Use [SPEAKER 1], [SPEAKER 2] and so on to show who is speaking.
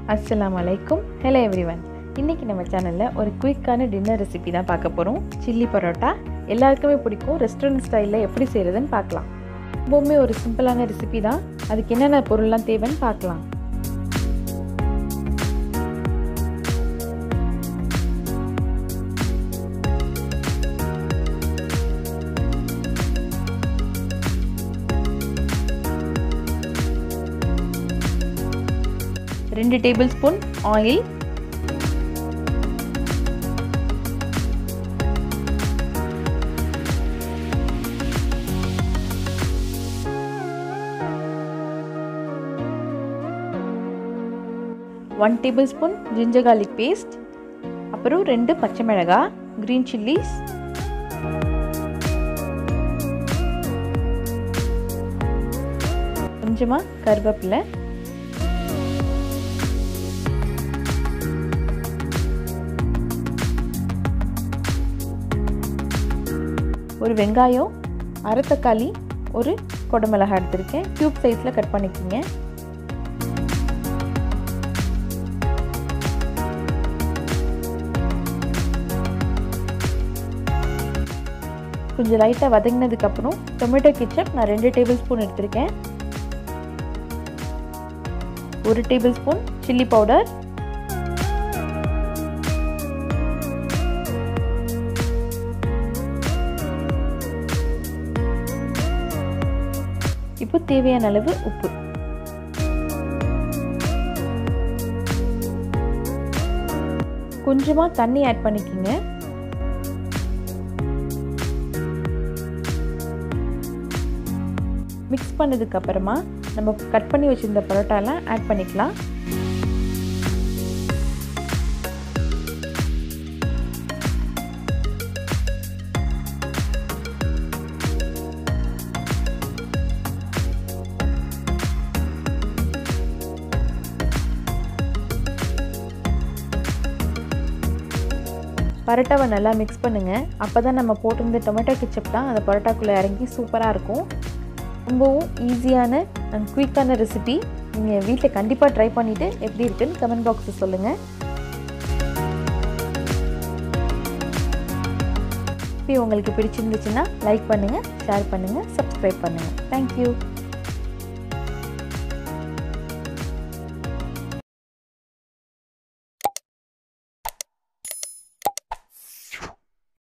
[SPEAKER 1] அஸ்ஸலாமு அலைக்கும் hello everyone இன்றைக்கி நம்ம சேனலில் ஒரு குயிக்கான டின்னர் ரெசிபி தான் பார்க்க போகிறோம் சில்லி பரோட்டா எல்லாருக்குமே பிடிக்கும் ரெஸ்டாரண்ட் ஸ்டைலில் எப்படி செய்கிறதுன்னு பார்க்கலாம் ரொம்பவுமே ஒரு சிம்பிளான ரெசிபி தான் அதுக்கு என்னென்ன பொருள்லாம் தேவைன்னு பார்க்கலாம் ரெண்டு tablespoon oil one tablespoon ginger garlic paste அப்புறம் ரெண்டு பச்சை மிளகாய் க்ரீன் சில்லிஸ் கொஞ்சமாக கருவேப்பிலை ஒரு வெங்காயம் அரை தக்காளி ஒரு கொடமிளகாய் எடுத்திருக்கேன் க்யூப் சைஸில் கட் பண்ணிக்கிங்க கொஞ்சம் லைட்டாக வதங்கினதுக்கப்புறம் டொமேட்டோ கிச்சப் நான் ரெண்டு டேபிள் ஸ்பூன் எடுத்திருக்கேன் ஒரு டேபிள் ஸ்பூன் சில்லி பவுடர் இப்போ தேவையான அளவு உப்பு கொஞ்சமாக தண்ணி ஆட் பண்ணிக்கோங்க மிக்ஸ் பண்ணதுக்கு அப்புறமா நம்ம கட் பண்ணி வச்சிருந்த பரோட்டாலாம் ஆட் பண்ணிக்கலாம் பரோட்டாவை நல்லா மிக்ஸ் பண்ணுங்கள் அப்போ தான் நம்ம போட்டிருந்த டொமேட்டோ கிச்சப் தான் அந்த பரோட்டாக்குள்ளே இறங்கி சூப்பராக இருக்கும் ரொம்பவும் ஈஸியான அண்ட் குயிக்கான ரெசிபி நீங்கள் வீட்டில் கண்டிப்பாக ட்ரை பண்ணிவிட்டு எப்படி இருக்குன்னு கமெண்ட் பாக்ஸில் சொல்லுங்கள் இப்போ உங்களுக்கு பிடிச்சிருந்துச்சுன்னா லைக் பண்ணுங்கள் ஷேர் பண்ணுங்கள் சப்ஸ்கிரைப் பண்ணுங்கள் தேங்க்யூ